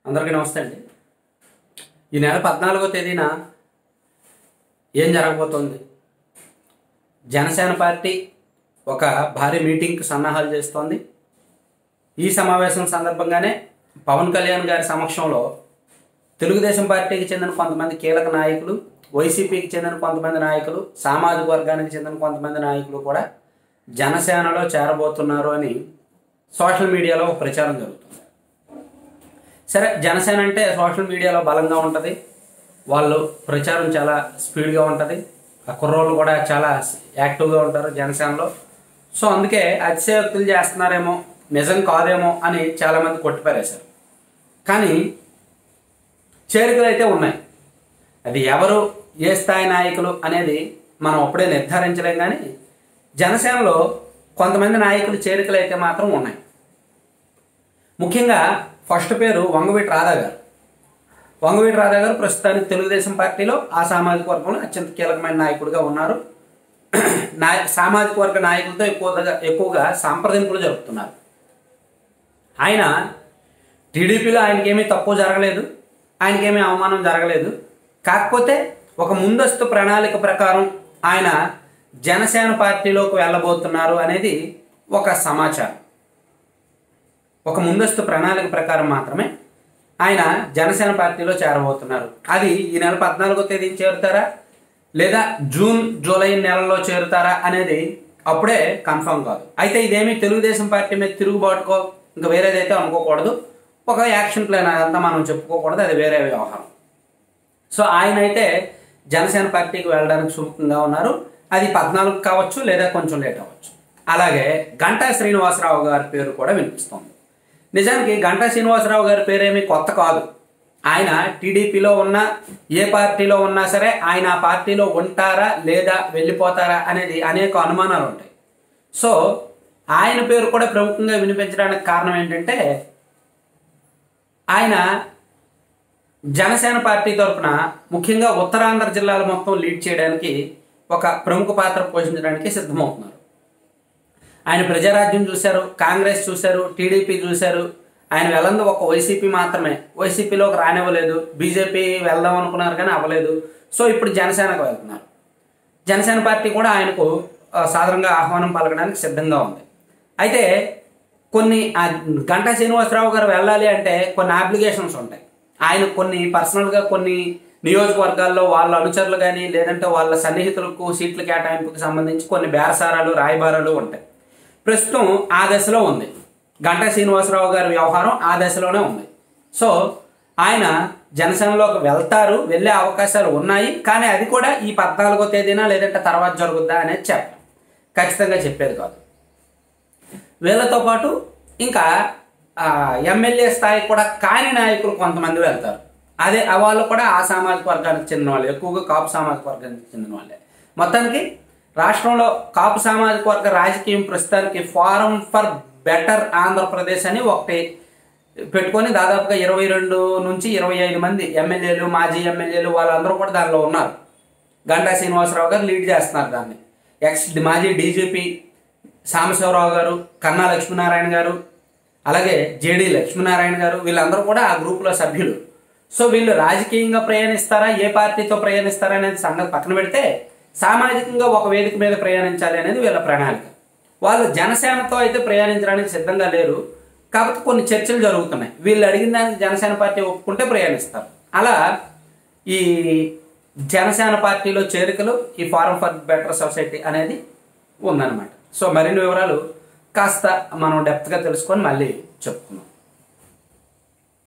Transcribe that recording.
అందరికీ నమస్తే అండి ఈ నెల పద్నాలుగో తేదీన ఏం జరగబోతోంది జనసేన పార్టీ ఒక భారీ మీటింగ్కి సన్నాహాలు చేస్తోంది ఈ సమావేశం సందర్భంగానే పవన్ కళ్యాణ్ గారి సమక్షంలో తెలుగుదేశం పార్టీకి చెందిన కొంతమంది కీలక నాయకులు వైసీపీకి చెందిన కొంతమంది నాయకులు సామాజిక వర్గానికి చెందిన కొంతమంది నాయకులు కూడా జనసేనలో చేరబోతున్నారు అని సోషల్ మీడియాలో ఒక ప్రచారం జరుగుతుంది సరే జనసేన అంటే సోషల్ మీడియాలో బలంగా ఉంటుంది వాళ్ళు ప్రచారం చాలా స్పీడ్గా ఉంటుంది ఆ కుర్రోళ్ళు కూడా చాలా యాక్టివ్గా ఉంటారు జనసేనలో సో అందుకే అతిశయోక్తులు చేస్తున్నారేమో నిజం కాదేమో అని చాలామంది కొట్టిపారేశారు కానీ చేరికలు అయితే ఉన్నాయి అది ఎవరు ఏ స్థాయి నాయకులు అనేది మనం అప్పుడే నిర్ధారించలేం కానీ జనసేనలో కొంతమంది నాయకులు చేరికలు అయితే మాత్రం ఉన్నాయి ముఖ్యంగా ఫస్ట్ పేరు వంగవీటి రాధా గారు వంగవీటి రాధా గారు ప్రస్తుతానికి తెలుగుదేశం పార్టీలో ఆ సామాజిక వర్గంలో అత్యంత కీలకమైన నాయకుడిగా ఉన్నారు నాయ సామాజిక వర్గ నాయకులతో ఎక్కువగా ఎక్కువగా సంప్రదింపులు జరుపుతున్నారు ఆయన టీడీపీలో ఆయనకేమీ తప్పు జరగలేదు ఆయనకేమీ అవమానం జరగలేదు కాకపోతే ఒక ముందస్తు ప్రణాళిక ప్రకారం ఆయన జనసేన పార్టీలోకి వెళ్ళబోతున్నారు అనేది ఒక సమాచారం ఒక ముందస్తు ప్రణాళిక ప్రకారం మాత్రమే ఆయన జనసేన పార్టీలో చేరబోతున్నారు అది ఈ నెల పద్నాలుగో తేదీని చేరుతారా లేదా జూన్ జూలై నెలలో చేరుతారా అనేది అప్పుడే కన్ఫర్మ్ కాదు అయితే ఇదేమి తెలుగుదేశం పార్టీ మీద తిరుగుబాటుకో ఇంకా వేరేదైతే అనుకోకూడదు ఒక యాక్షన్ ప్లాన్ అదంతా మనం చెప్పుకోకూడదు అది వేరే వ్యవహారం సో ఆయన అయితే జనసేన పార్టీకి వెళ్ళడానికి సుముఖంగా ఉన్నారు అది పద్నాలుగు కావచ్చు లేదా కొంచెం లేట్ అవ్వచ్చు అలాగే గంటా శ్రీనివాసరావు గారి పేరు కూడా వినిపిస్తుంది నిజానికి గంటా శ్రీనివాసరావు గారి పేరేమీ కొత్త కాదు ఆయన టీడీపీలో ఉన్న ఏ పార్టీలో ఉన్నా సరే ఆయన ఆ పార్టీలో ఉంటారా లేదా వెళ్ళిపోతారా అనేది అనేక అనుమానాలు ఉంటాయి సో ఆయన పేరు కూడా ప్రముఖంగా వినిపించడానికి కారణం ఏంటంటే ఆయన జనసేన పార్టీ తరఫున ముఖ్యంగా ఉత్తరాంధ్ర జిల్లాలు మొత్తం లీడ్ చేయడానికి ఒక ప్రముఖ పాత్ర పోషించడానికి సిద్ధమవుతున్నారు ఆయన ప్రజారాజ్యం చూశారు కాంగ్రెస్ చూశారు టీడీపీ చూశారు ఆయన వెళ్ళంది ఒక వైసీపీ మాత్రమే వైసీపీలోకి రానివ్వలేదు బీజేపీ వెళ్దాం అనుకున్నారు కానీ అవ్వలేదు సో ఇప్పుడు జనసేనకు వెళ్తున్నారు జనసేన పార్టీ కూడా ఆయనకు ఆ, సాధారణంగా ఆహ్వానం పలకడానికి సిద్ధంగా ఉంది అయితే కొన్ని ఆ గంటా శ్రీనివాసరావు గారు వెళ్ళాలి అంటే కొన్ని అప్లికేషన్స్ ఉంటాయి ఆయన కొన్ని పర్సనల్గా కొన్ని నియోజకవర్గాల్లో వాళ్ళ అనుచరులు కానీ లేదంటే వాళ్ళ సన్నిహితులకు సీట్ల కేటాయింపుకి సంబంధించి కొన్ని బేరసారాలు రాయబారాలు ఉంటాయి ప్రస్తుతం ఆ దశలో ఉంది గంటా శ్రీనివాసరావు గారి వ్యవహారం ఆ దశలోనే ఉంది సో ఆయన జనసేనలోకి వెళ్తారు వెళ్ళే అవకాశాలు ఉన్నాయి కానీ అది కూడా ఈ పద్నాలుగో తేదీన లేదంటే తర్వాత జరుగుద్దా అనేది చెప్పాలి ఖచ్చితంగా చెప్పేది కాదు వీళ్ళతో పాటు ఇంకా ఆ, ఎమ్మెల్యే స్థాయికి కూడా కాని నాయకులు కొంతమంది వెళ్తారు అదే ఆ వాళ్ళు కూడా ఆ సామాజిక వర్గానికి చెందిన వాళ్ళు ఎక్కువగా కాపు సామాజిక వర్గానికి చెందిన వాళ్ళే మొత్తానికి రాష్ట్రంలో కాపు సామాజిక వర్గ రాజకీయం ప్రస్తుతానికి ఫారం ఫర్ బెటర్ ఆంధ్రప్రదేశ్ అని ఒకటి పెట్టుకొని దాదాపుగా ఇరవై రెండు నుంచి ఇరవై ఐదు మంది ఎమ్మెల్యేలు మాజీ ఎమ్మెల్యేలు వాళ్ళందరూ కూడా దానిలో ఉన్నారు గంటా శ్రీనివాసరావు గారు లీడ్ చేస్తున్నారు దాన్ని ఎక్స్ మాజీ డీజీపీ సాంబశివరావు గారు కన్నా లక్ష్మీనారాయణ గారు అలాగే జేడి లక్ష్మీనారాయణ గారు వీళ్ళందరూ కూడా ఆ గ్రూపులో సభ్యులు సో వీళ్ళు రాజకీయంగా ప్రయాణిస్తారా ఏ పార్టీతో ప్రయాణిస్తారా అనేది సంగతి పక్కన పెడితే సామాజికంగా ఒక వేదిక మీద ప్రయాణించాలి అనేది వీళ్ళ ప్రణాళిక వాళ్ళు జనసేనతో అయితే ప్రయాణించడానికి సిద్ధంగా లేరు కాబట్టి కొన్ని చర్చలు జరుగుతున్నాయి వీళ్ళు అడిగిన దానికి జనసేన పార్టీ ఒప్పుకుంటే ప్రయాణిస్తారు అలా ఈ జనసేన పార్టీలో చేరికలు ఈ ఫారం ఫర్ బెటర్ సొసైటీ అనేది ఉందన్నమాట సో మరిన్ని వివరాలు కాస్త మనం డెప్త్గా తెలుసుకొని మళ్ళీ చెప్పుకుందాం